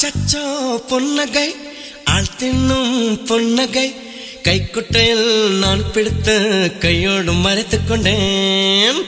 அச்சச்சோ பொன்னகை ஆள் தின்னும் பொன்னகை கைக்குட்டையில் நான் பிடித்து கையோடு மறைத்துக் கொண்டேன்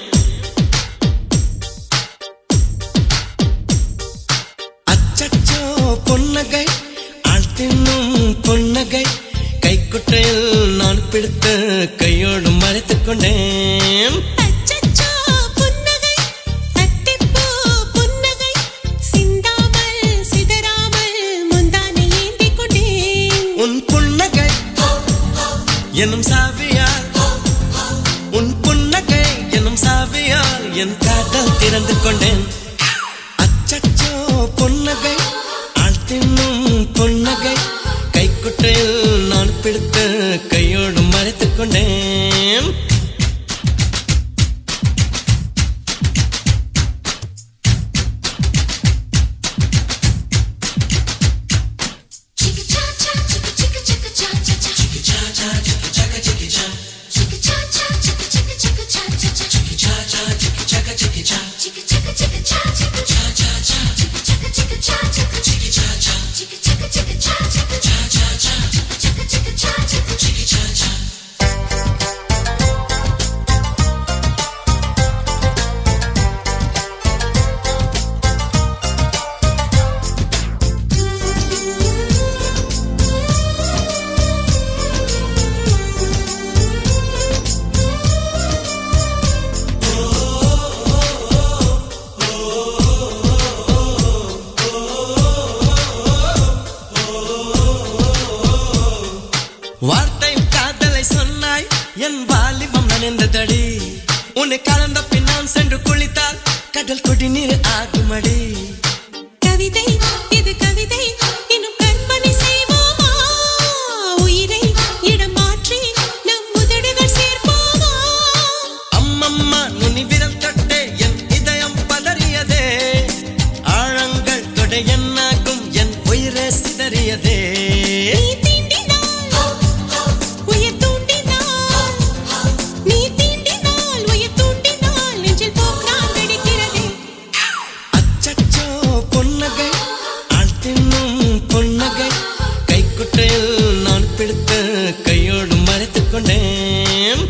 அச்சச்சோ பொன்னகை ஆள் தின்னும் பொன்னகை கைக்குட்டையில் நான் பிடித்து கையோடு மறைத்துக் கொண்டேன் அச்சச்சோ புன்னகை அத்திப்பூ புன்னகை சிந்தாமல் சிதறாமல் முந்தானை ஏந்திக் கொண்டேன் உன் புன்னகை எனும் சாவியால் உன் புன்னகை எனும் சாவியால் என் காதல் திறந்து கொண்டேன் அச்சச்சோ புன்னகை ஆள் தின்னும் புன்னகை கைக்குட்டையில் நான் பிடித்து கையோடு மறைத்துக் கொண்டேன் Chicka cha cha chicka chicka chicka cha cha cha chicka cha cha chicka chaka chicka cha chicka cha cha chicka chicka chicka cha cha cha chicka cha cha chicka chaka chicka cha chicka chaka chicka cha chicka cha cha cha chicka chaka chicka cha chicka chicka cha cha chicka chaka chicka cha chicka cha cha cha chicka chaka chicka cha chicka chicka cha cha வார்த்தை காதலை சொன்னாய் என் வாலிபம் நனைந்ததடி உன்னை கலந்த பின் நான் சென்று குளித்தால் கடல் குடிநீர் ஆகுமடி கவிதை இது கவிதை இன்னும் கற்பனை செய்வோமா உயிரை இடம் மாற்றி நம் உதடுகள் சேர்ப்போமா அம்மம்மா நுனி விரல் தொட்டே என் இதயம் பதறியதே ஆழங்கள் தொடை என்னாகும் என் உயிரே சிதறியதே நீ தீண்டினால் உயிர் தூண்டினால் நீ தீண்டினால் உயிர் தூண்டினால் நெஞ்சில் போக்கிறான் வெடிக்கிறதே அச்சச்சோ பொன்னகை ஆள் தின்னும் பொன்னகை கைக்குட்டையில் நான் பிடித்து கையோடு மறைத்துக் கொண்டேன்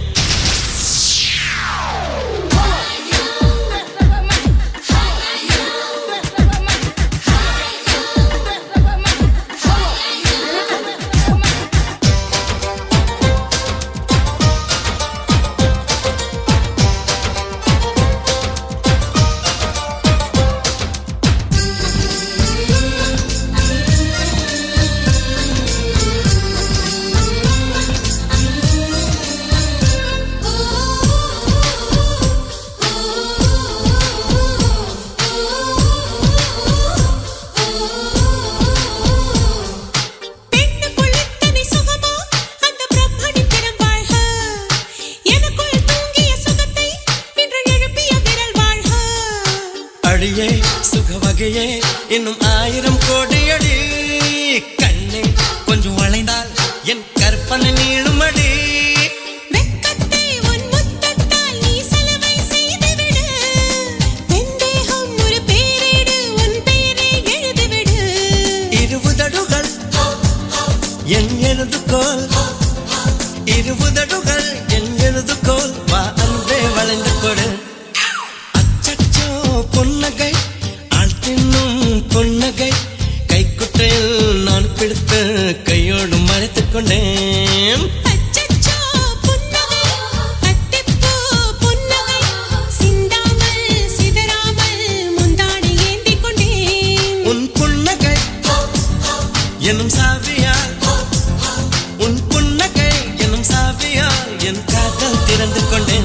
பெண்ணுக்குள் இத்தனை சுகமா அந்த பிரம்மனின் திறம் வாழ்க எனக்குள் தூங்கிய சுகத்தை இன்று எழுப்பிய விரல் வாழ்க அடியே சுக வகையே இன்னும் ஆயிரம் கோடி அடி கண்ணே கொஞ்சம் வளைந்தால் என் கற்பனை நீளுமடி வெட்கத்தை உன் முத்தத்தால் நீ சலவை செய்துவிடு வெந்தேகம் ஒரு பேரேடு உன் பெயரை எழுதிவிடு இருபுதடுகள் என் எழுதுகோல் இருபுதடுகள் என் எழுதுகோல் வா அன்பே வளைந்து கொடு அச்சச்சோ பொன்னகை ஆள் தின்னும் பொன்னகை கைக்குட்டையில் நான் பிடித்து கையோடு மறைத்துக் கொண்டேன் அச்சச்சோ புன்னகை அத்திப்பூ புன்னகை சிந்தாமல் சிதறாமல் முந்தானை ஏந்திக் கொண்டேன் உன் புன்னகை எனும் சாவியால் உன் புன்னகை எனும் சாவியால் என் காதல் திறந்து கொண்டேன்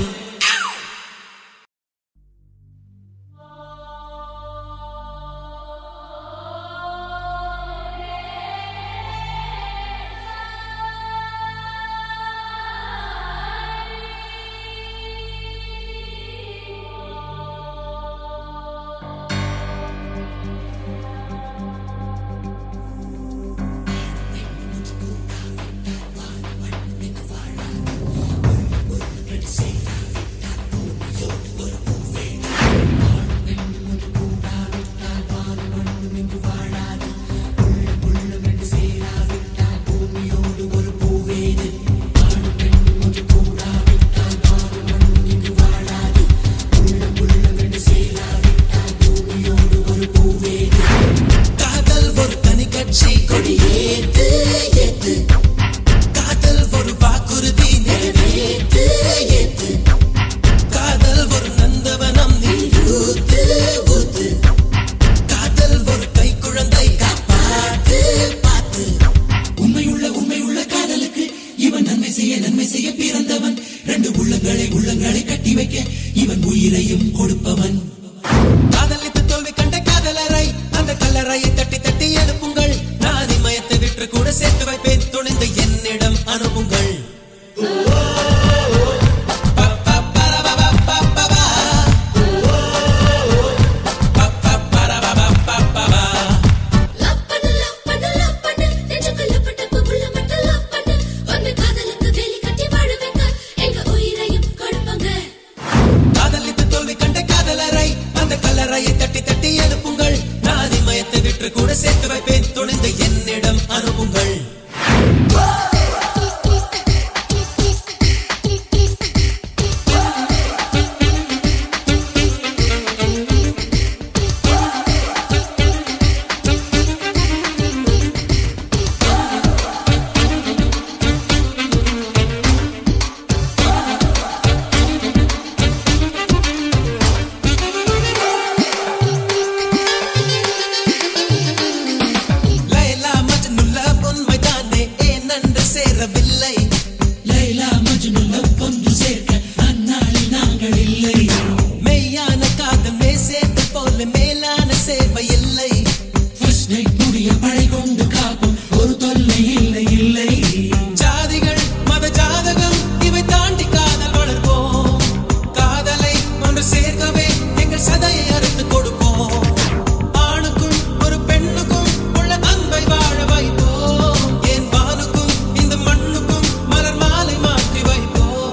இவன் உயிரையும் கொடுப்பவன் காதலித்து தோல்வி கண்ட காதலரை அந்த கல்லறையை தட்டி தட்டி எழுப்புங்கள் நான் இமயத்தை விற்று கூட சேர்த்து வைப்பேன் துணிந்து என்னிடம் அனுப்புங்கள் லவ் பண்ணு லவ் பண்ணு லவ் பண்ணு நெஞ்சுக்குள்ள பட்டப்ப உள்ள மட்டும் லவ் பண்ணு உண்மை காதலுக்கு வேலி கட்டி வாழ வைக்க எங்க உயிரையும் கொடுப்பாங்க காதலித்து தோல்வி கண்ட காதலரை அந்த கல்லறையை தட்டி தட்டி எழுப்புங்கள் நான் இமயத்தை விற்று கூட சேர்த்து வைப்பேன் துணிந்து என்னிடம் அனுப்புங்கள் லைலா மஜ்னுல்ல உண்மைதானே ஏன் நன்று சேரவில்லை லைலா மஜ்னு லவ் ஒன்று சேர்க்க அந்நாளில் நாங்கள் இல்லை மெய்யான காதல் மேசேத்து போல மேலான சேவை இல்லை ஃபர்ஸ்ட் நைட் முடிய பழை கொண்டு காப்போம் ஒரு தொல்லை இல்லை இல்லை ஜாதிகள் மத ஜாதகம் இவை தாண்டி காதல் வளர்ப்போம் காதலை ஒன்று சேர்க்கவே எங்கள் சதையை அறுத்து கொடுப்போம் ஆணுக்கும் ஒரு பெண்ணுக்கும் உள்ள அன்பை வாழ வைப்போம் என் வானுக்கும் இந்த மண்ணுக்கும் மலர் மாலை மாற்றி வைப்போம்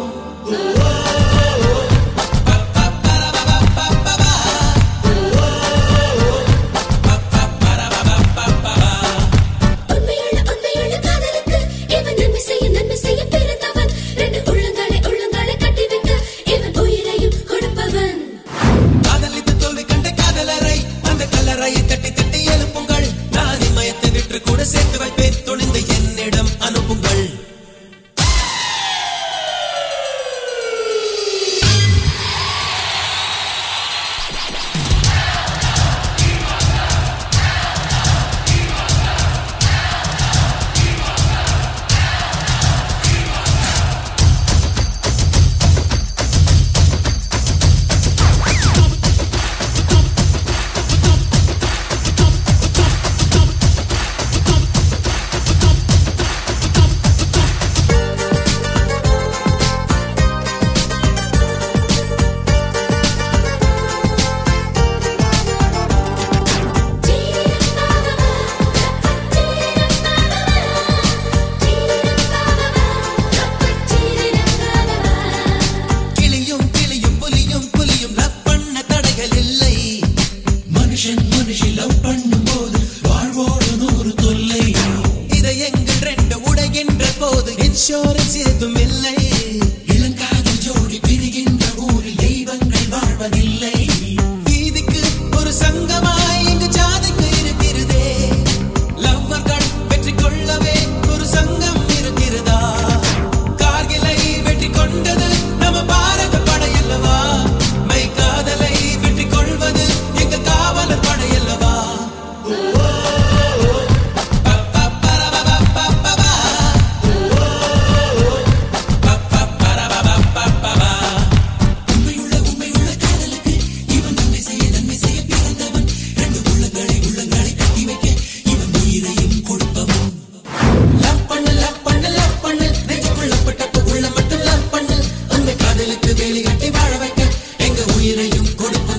உண்மையுள்ள உண்மையுள்ள காதலுக்கு இவன் நன்மை செய்ய நன்மை செய்ய பிறந்தவன் ரெண்டு உள்ளங்களை உள்ளங்களை கட்டி வைக்க இவன் உயிரையும் கொடுப்பவன் காதலித்து தோல்வி கண்ட காதலரை அந்த கல்லறையை தட்டி தட்டி எழுப்புங்கள் நான் இமயத்தை விற்று கூட சேர்த்து வைப்பேன் துணிந்து என்னிடம் அனுப்புங்கள் கிளியும் கிளியும் புலியும் புலியும் லவ் பண்ண தடைகள் இல்லை மனுஷன் மனுஷி லவ் பண்ணும் போது வாழ்வோடு நூறு தொல்லை இதை எங்கள் ரெண்டு உடைகின்ற போது இன்சூரன்ஸ் எதுவும் இல்லை இளங்காதல் ஜோடி பிரிகின்ற ஊரில் தெய்வங்கள் வாழ்வதில்லை வீதிக்கு ஒரு சங்கமாய் எங்கு ஜாதிக்கு இருக்கிறதே லவ்வர்கள் வெற்றி கொள்ளவே ஒரு சங்கம் இருக்கிறதா கார்கிலை வெற்றி கொண்டது நம்ம பாரத படையல்லவா மை காதலை வெற்றி கொள்வது எங்கள் காவலர் படையல்லவா உண்மையுள்ள உண்மையுள்ள காதலுக்கு இவன் நன்மை செய்ய நன்மை செய்ய பிறந்தவன் ரெண்டு உள்ளங்களை உள்ளங்களை கட்டி வைக்க இவன் உயிரையும் கொடுப்பவன் லவ் பண்ணு லவ் பண்ணு லவ் பண்ணு நெஞ்சுக்குள்ள பட்டப்ப உள்ள மட்டும் லவ் பண்ணு உண்மை காதலுக்கு வேலி கட்டி வாழ வைக்க எங்க உயிரையும் கொடுப்பாங்க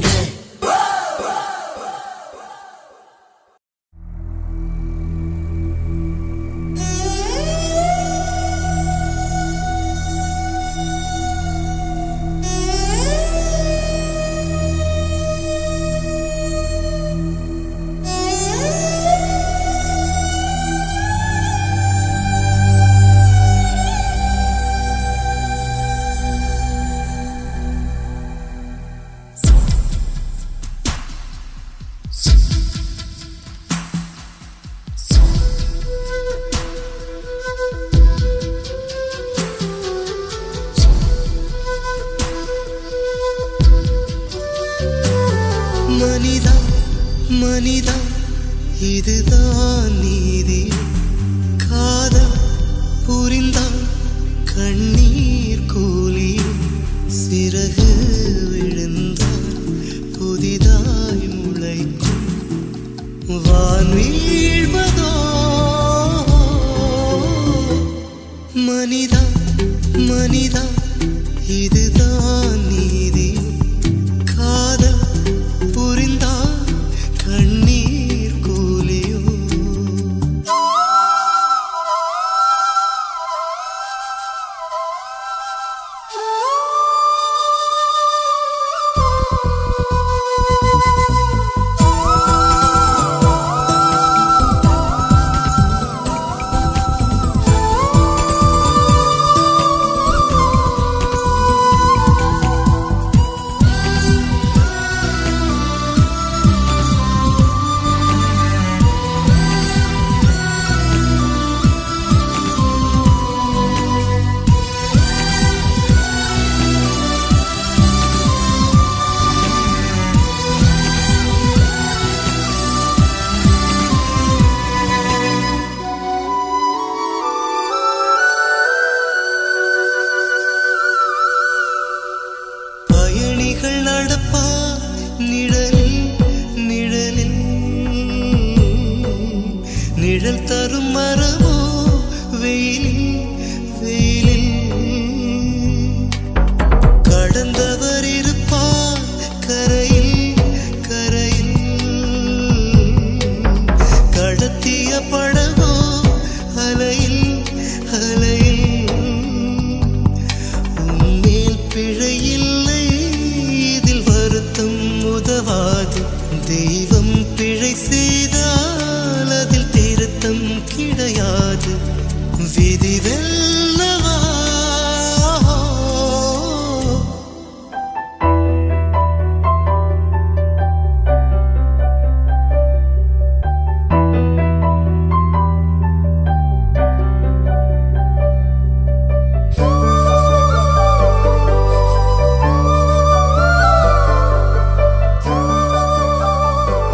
மனிதா மனிதா இதுதான் நீதி காதல் புரிந்தான் கண்ணீர் கூலி சிறகு விழுந்தால் புதிதாய் முளைக்கும் வான் வீழ்வதோ மனிதா மனிதா இதுதான் நீதி காதல் புரிந்தா கண்ணீர் கூலியோ பயணிகள் நடப்பா நிழலில் நிழலில் நிழல் தரும் மரமோ வெயிலில் வெயிலில் கடந்தவர் இருப்பார் கரையில் கரையில் கடத்திய படகோ அலையில் அலையில் உன்மேல் பிழையில்லை இதில் வருத்தம் உதவாது தெய்வம் பிழை செய்தால் அதில் திருத்தம் கிடையாது விதி வெல்லவா ஆ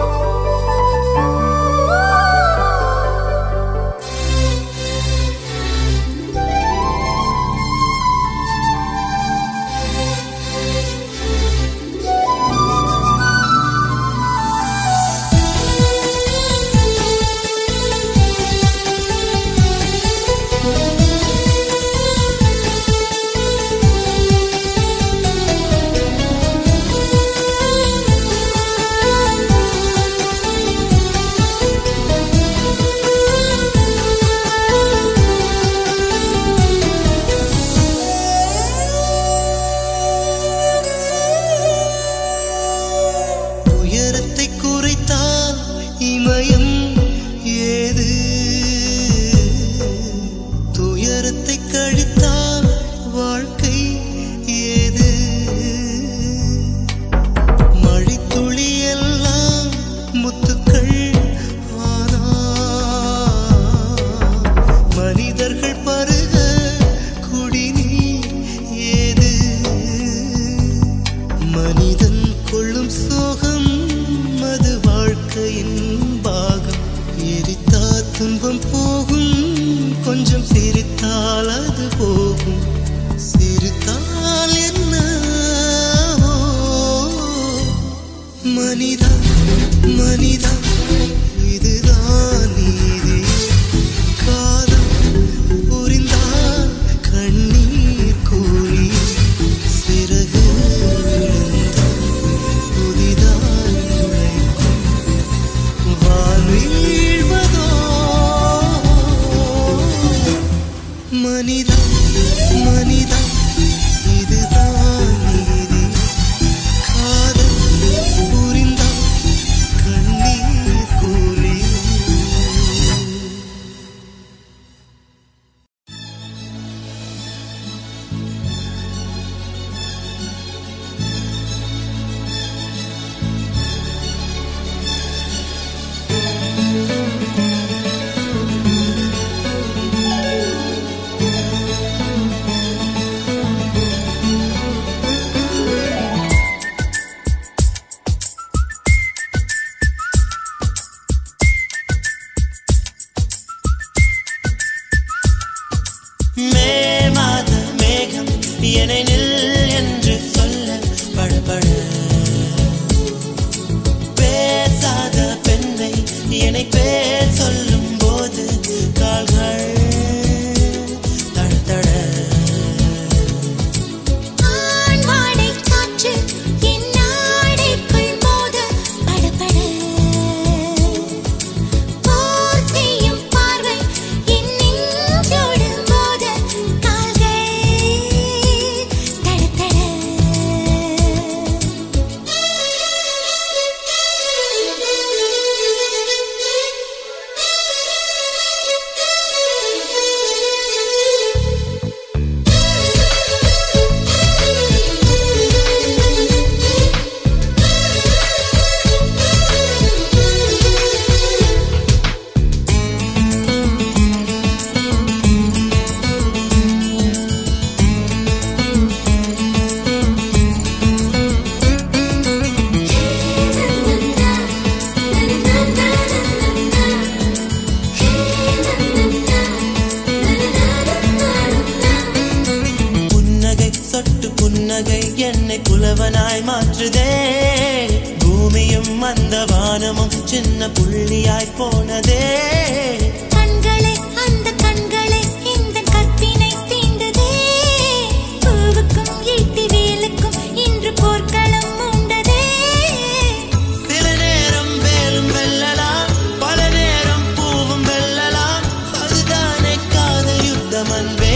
புலவனாய் மாற்றுதே பூமியும் அந்த வானமும் சின்ன புள்ளியாய் போனதே கண்களை அந்த கண்களை இந்த கற்பினை தீண்டதே பூவுக்கும் ஈட்டி வேலுக்கும் இன்று போர்க்களம் உண்டதே சில நேரம் வேலும் வெல்லலாம் பல நேரம் பூவும் வெல்லலாம் அதுதானே காதல் யுத்தம் அன்பே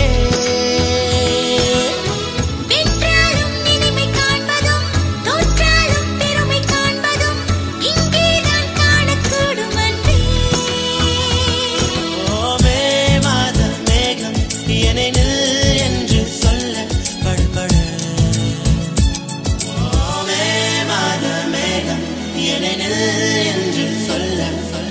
வென்றாலும் இனிமை காண்பதும் தோற்றாலும் பெருமை காண்பதும் இங்கேதான் காணக்கூடும் அன்பே ஓமே மாத மேகம் என்னை நில் என்று சொல்ல படுபட ஓமே மாத மேகம் என்னை நில் என்று சொல்ல சொல்ல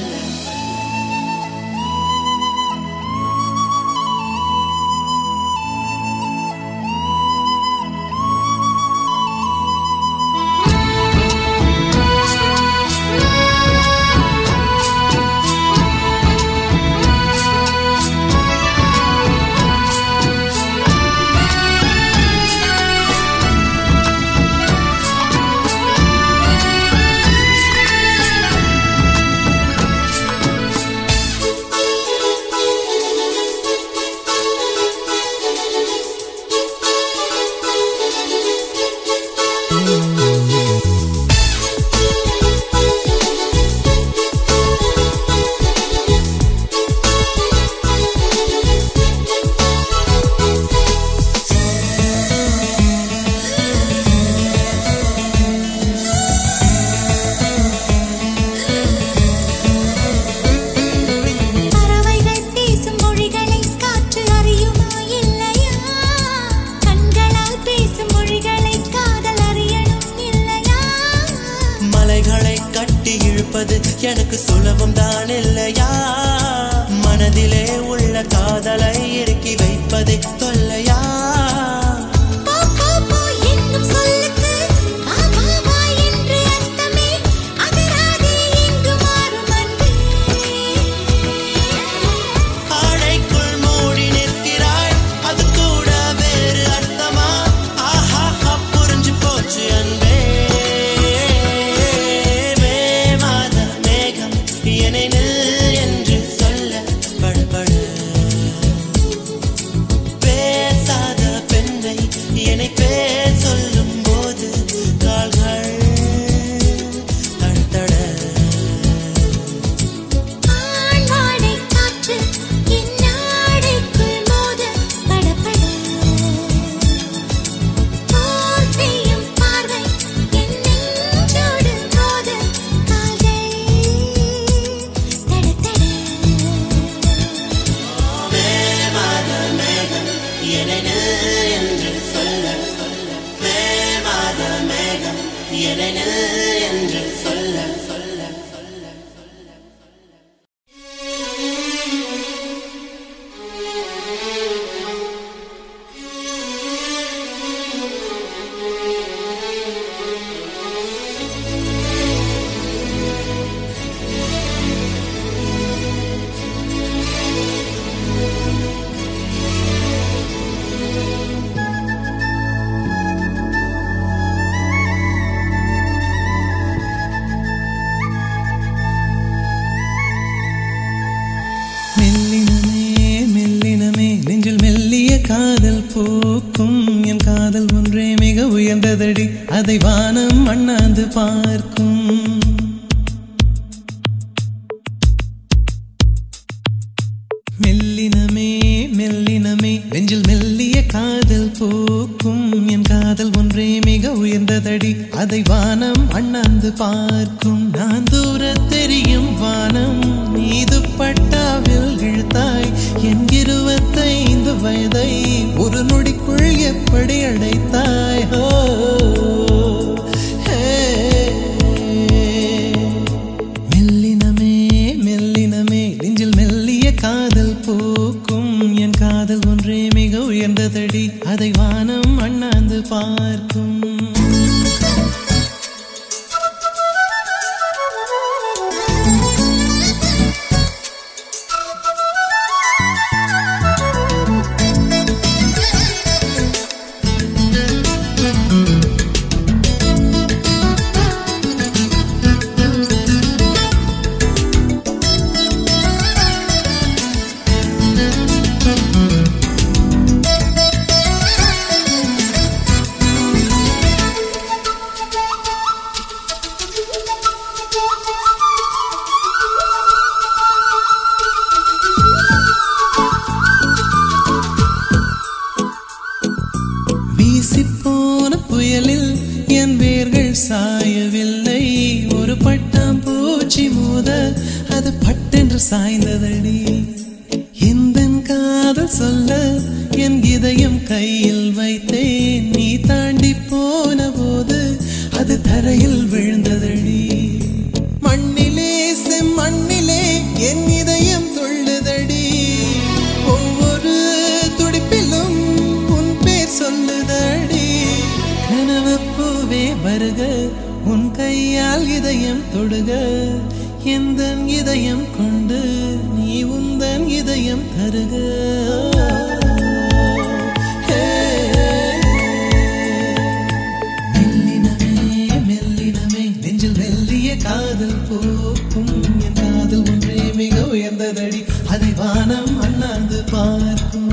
பறவைகள் பேசும் மொழிகளை காற்று அறியுமா இல்லையா கண்களால் பேசும் மொழிகளை காதல் அறியணும் இல்லையா மலைகளை கட்டி இழுப்பது எனக்கு சுலபம் தான் இல்லையா மனதிலே உள்ள காதலை இறுக்கி வைப்பது தொல்லையா போ போ போ என்னும் சொல்லுக்கு வா வா வா என்று அர்த்தமே அகராதே இங்கு மாறும் அன்பே ஆடைக்குள் மூடி நிற்கிறாய் அது கூட வேறு அர்த்தமா ஆஹா புரிஞ்சு போச்சு அன்பே மே மாத மேகம் என்னை நில் என்று சொல்ல படுபட பேசாத பெண்ணை என்னை பேர் சொல்லும் போது கால்கள் தடதட ஆண்வாடை காற்று என் நாடைக்குள் மோத படபட போர் செய்யும் பார்வை என் நெஞ்சோடு மோத கால்கள் தடதட மாத மேகம் என்னை நில் என்று சொல்ல சொல்ல மே மாத மேகம் என்னை நில் என்று சொல்ல சொல்ல சொல்ல மெல்லினமே மெல்லினமே நெஞ்சில் மெல்லிய காதல் பூக்கும் என் காதல் ஒன்றே மிக உயர்ந்ததடி அதை வானம் அண்ணாந்து பார்க்கும் மெல்லினமே மெல்லினமே நெஞ்சில் மெல்லிய காதல் பூக்கும் என் காதல் ஒன்றே மிக உயர்ந்ததடி அதை வானம் அண்ணாந்து பார்க்கும் நான் தூர தெரியும் வானம் மீது பட்டாவில் இழுத்தாய் என் இருபத்தைந்து வயதை ஒரு நொடிக்குள் எப்படி அடைத்தாய் ஹோ ஹே. மெல்லினமே மெல்லினமே நெஞ்சில் மெல்லிய காதல் பூக்கும் என் காதல் ஒன்றே மிக உயர்ந்ததடி அதை வானம் அண்ணாந்து பார்க்கும் Thank you. சாயவில்லை ஒரு பட்டாம் பூச்சி மோத அது பட்டென்று சாய்ந்ததடி இந்த காதல் சொல்ல என் இதயம் கையில் வைத்தேன் நீ தாண்டி போன போது அது தரையில் விழுந்ததடி மண்ணிலே செம்மண்ணிலே என் இதயம் துள்ளுதடி ஒவ்வொரு துடிப்பிலும் உன் பேர் சொல்லுதடி கனவு பூவே வருக உன் கையால் இதயம் தொடுக எந்த இதயம் கொண்டு நீ உந்தன் இதயம் தருக மெல்லினமே மெல்லினமே நெஞ்சில் மெல்லிய காதல் போக்கும் என் காதல் ஒன்றே மிக உயர்ந்ததடி அதை வானம் அண்ணாந்து பார்க்கும்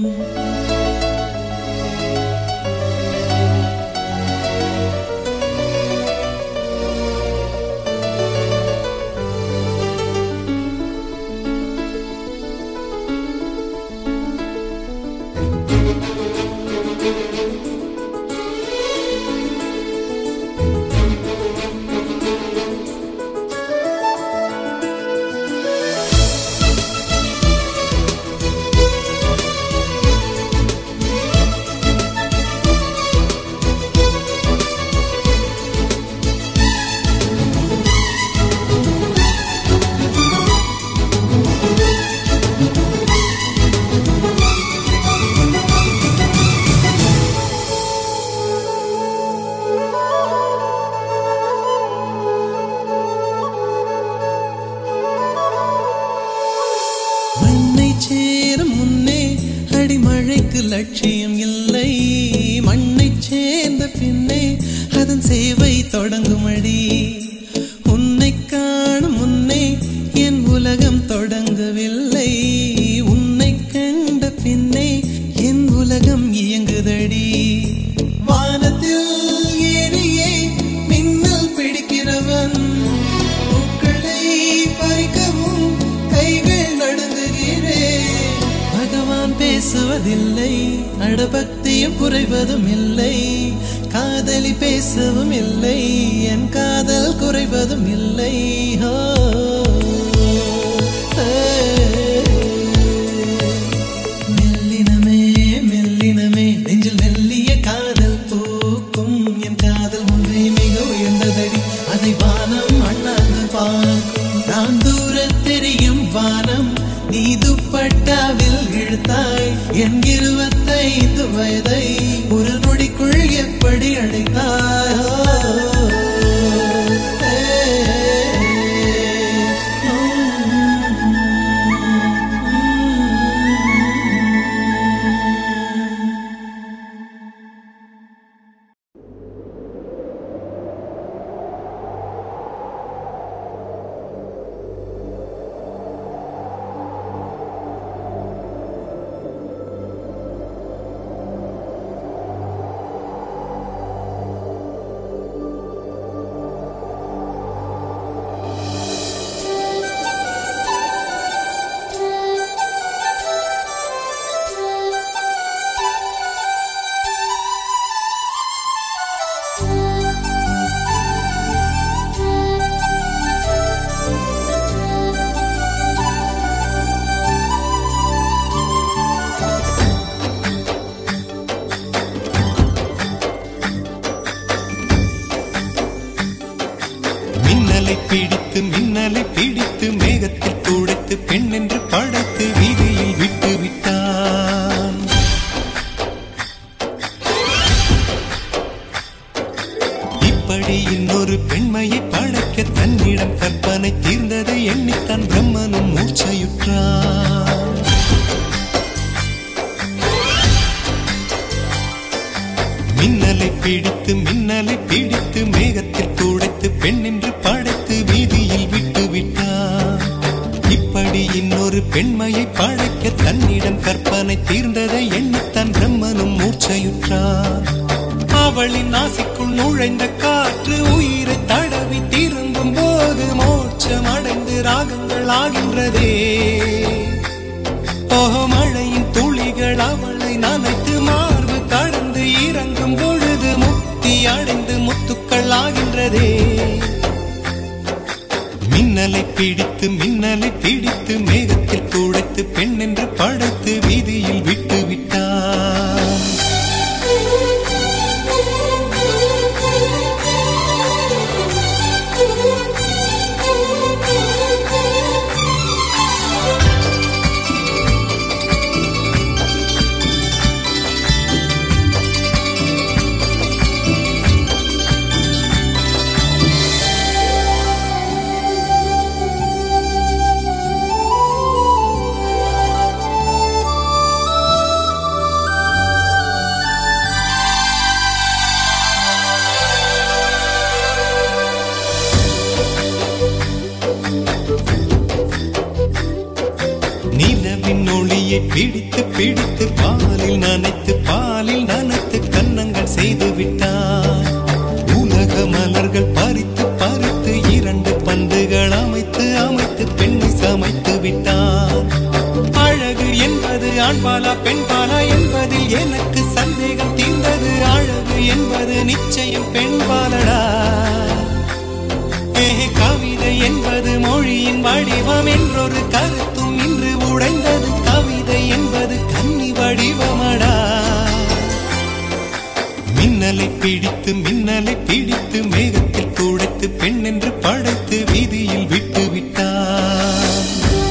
மண்ணை சேரும் முன்னே அடிமழைக்கு லட்சியம் இல்லை மண்ணை சேர்ந்த பின்னே அதன் சேவை தொடங்கும் அடி உன்னை காணும் முன்னே என் உலகம் தொடங்கவில்லை உன்னை கண்ட பின்னே என் உலகம் இயங்குதடி வானத்தில் ஏறியே மின்னல் பிடிக்கிறவன் பூக்களை பறிக்கவும் கைகள் நடுங்குகிறேன் பகவான் பேசுவதில்லை அடபக்தியும் குறைவதும் இல்லை காதலி பேசவும் இல்லை என் காதல் குறைவதும் இல்லை ஹோ. மெல்லினமே மெல்லினமே நெஞ்சில் மெல்லிய காதல் பூக்கும் என் காதல் ஒன்றே மிக உயர்ந்ததடி அதை வானம் அண்ணாந்து பார்க்கும் நான் தூர தெரியும் வானம் நீ துப்பட்டாவில் இழுத்தாய் என் இருபத்தைந்து வயதை ஒரு நொடிக்குள் எப்படி அழைத்தாய் மின்னலை பிடித்து மின்னலை பிடித்து மேகத்தில் துடைத்து பெண் என்று படைத்து வீதியில் விட்டு விட்டான் இப்படி இன்னொரு பெண்மையை படைக்க தன்னிடம் கற்பனை தீர்ந்ததை எண்ணித்தான் பிரம்மனும் மூர்ச்சையுற்றான் மின்னலை பிடித்து மின்னலை பிடித்து மேகத்தில் துடைத்து பெண் என்று படைத்து வீதியில் விட்டு விட்டார் இப்படி இன்னொரு பெண்மையை படைக்க தன்னிடம் கற்பனை தீர்ந்ததை எண்ணித்தான் பிரம்மனும் மூர்ச்சையுற்றார் அவளின் ஆசைக்குள் நுழைந்த காற்று உயிரை தடவி திரும்பும் போது மோட்சம் அடைந்து ராகங்கள் ஆகின்றதே ஓஹோ மழையின் துளிகள் அவளை நனைத்து மார்பு கடந்து இறங்கும் பொழுது முக்தி அடைந்து முத்துக்கள் ஆகின்றதே மின்னலை பிடித்து மின்னலை பிடித்து மேகத்தில் துடைத்து பெண் என்று படைத்து வீதியில் விட்டு விட்டார் நிலவின் ஒளியை பிடித்து பிடித்து பாலில் நனைத்து பாலில் நனைத்து கன்னங்கள் செய்து விட்டார் உலக மலர்கள் பறித்து பறித்து இரண்டு பந்துகள் அமைத்து அமைத்து பெண்ணை சமைத்து விட்டார் அழகு என்பது ஆண்பாலா பெண்பாலா என்பதில் எனக்கு சந்தேகம் தீர்ந்தது அழகு என்பது நிச்சயம் பெண்பாலடா ஏ, கவிதை என்பது மொழியின் வடிவம் என்றொரு கருத்தும் இன்று உடைந்தது கவிதை என்பது கன்னி வடிவமடா மின்னலை பிடித்து மின்னலை பிடித்து மேகத்தில் துடைத்து பெண் என்று படைத்து வீதியில் விட்டு விட்டார்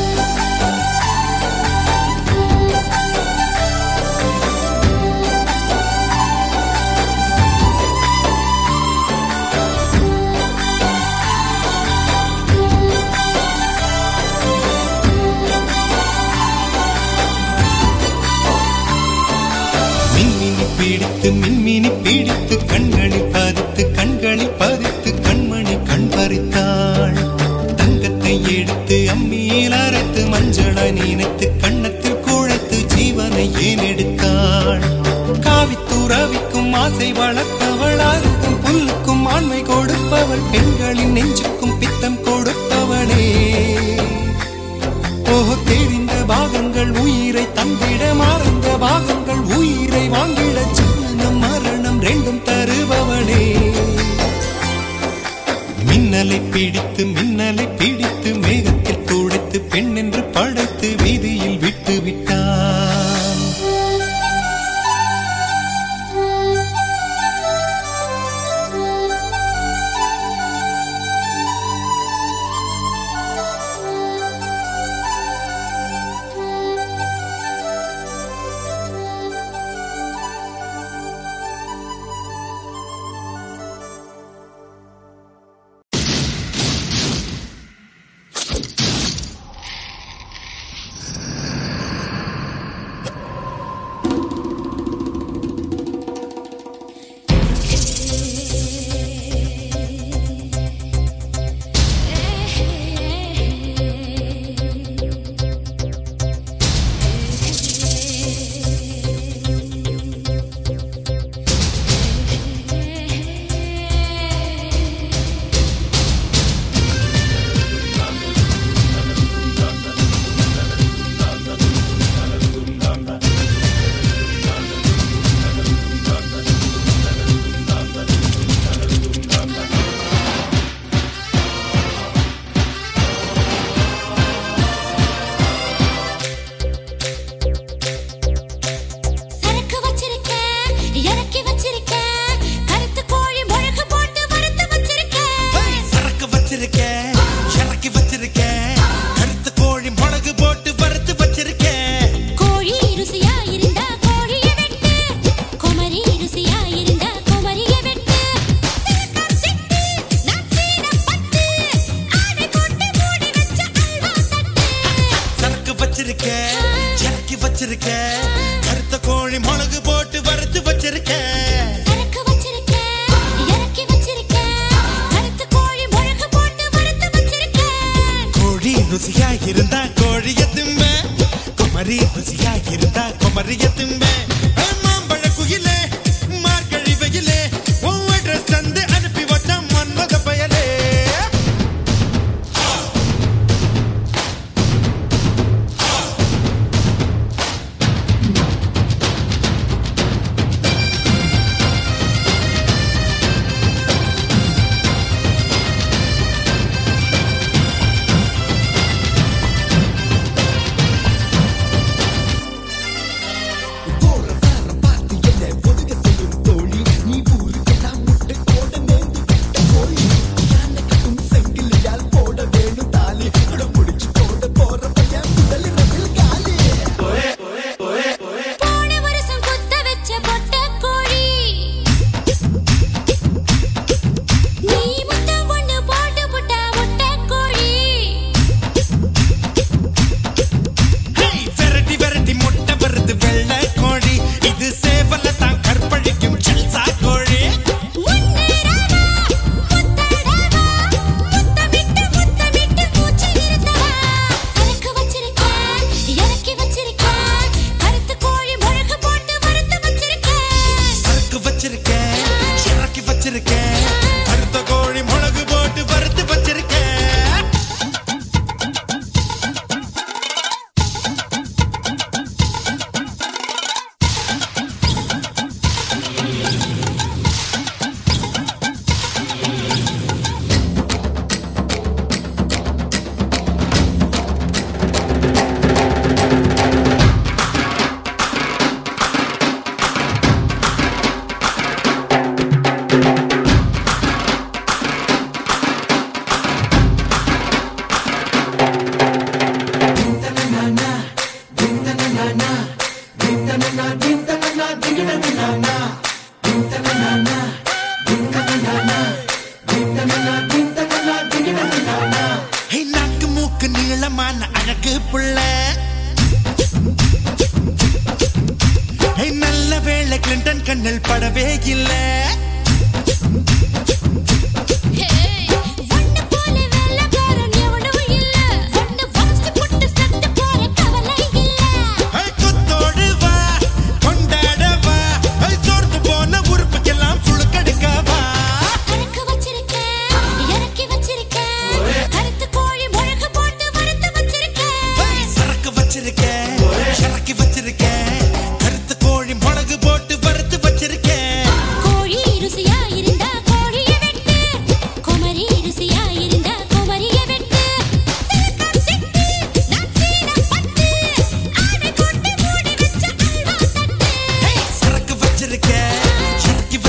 மின்மினி பிடித்து மின்மினி பிடித்து கண்களில் பதித்து கண்களில் பதித்து கண்மணி கண் பறித்தாள் தங்கத்தை எடுத்து அம்மியில் அரைத்து மஞ்சளாய் நினைத்து கண்ணத்தில் குழைத்து ஜீவனை ஏன் எடுத்தாள் காவித்துறவிக்கும் ஆசை வளர்த்தவள் அருகும் புல்லுக்கும் ஆண்மை கொடுப்பவள் பெண்களின் நெஞ்சுக்கும் பித்தம் கொடுப்பவளே ஓஹோ தெரிந்த பாகங்கள் உயிரை தந்திட மறந்த பாகங்கள் உயிரை வாங்கிட ஜனனம் மரணம் ரெண்டும் தருபவளே மின்னலை பிடித்து மின்னலை பிடித்து மேகத்தில் துடைத்து பெண் என்று படைத்து வீதியில் விட்டு விட்டான் சரக்கு வச்சிருக்கேன் இறக்கி வச்சிருக்கேன் கருத்து கோழி முழக்கு போட்டு வறுத்து வச்சிருக்கேன் சரக்கு வச்சிருக்கேன் இறக்கி வச்சிருக்கேன் கருத்து கோழி மிளகு போட்டு வறுத்து வச்சிருக்கேன் கோழி ருசியா இருந்தா கோழிய வெட்டு குமரி ருசியா இருந்தா குமரிய வெட்டு சிறுகார் சிட்டு, நான் சீனம் பட்டு, ஆடை போட்டு மூடி வச்ச அல்வா தட்டு. சரக்கு வச்சிருக்கேன் இறக்கி வச்சிருக்கேன் கருத்த கோழி மிளகு போட்டு வறுத்து வச்சிருக்கேன் சரக்கு வச்சிருக்கேன், இறக்கி வச்சிருக்கேன், கருத்து கோழி முழக்கு போட்டு வறுத்து வச்சிருக்கேன். கோழி ருசியா இருந்தா கோழிய திம்ப குமரி ருசியா இருந்தா குமரிய திம்ப மாம்பழ குயிலே மார்கழி வெயிலே உன் அட்ரஸ் தந்து அனுப்பி வச்ச மன்மத பயலே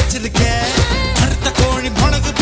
வச்சிருக்க அறுத்த கோழி மிளகு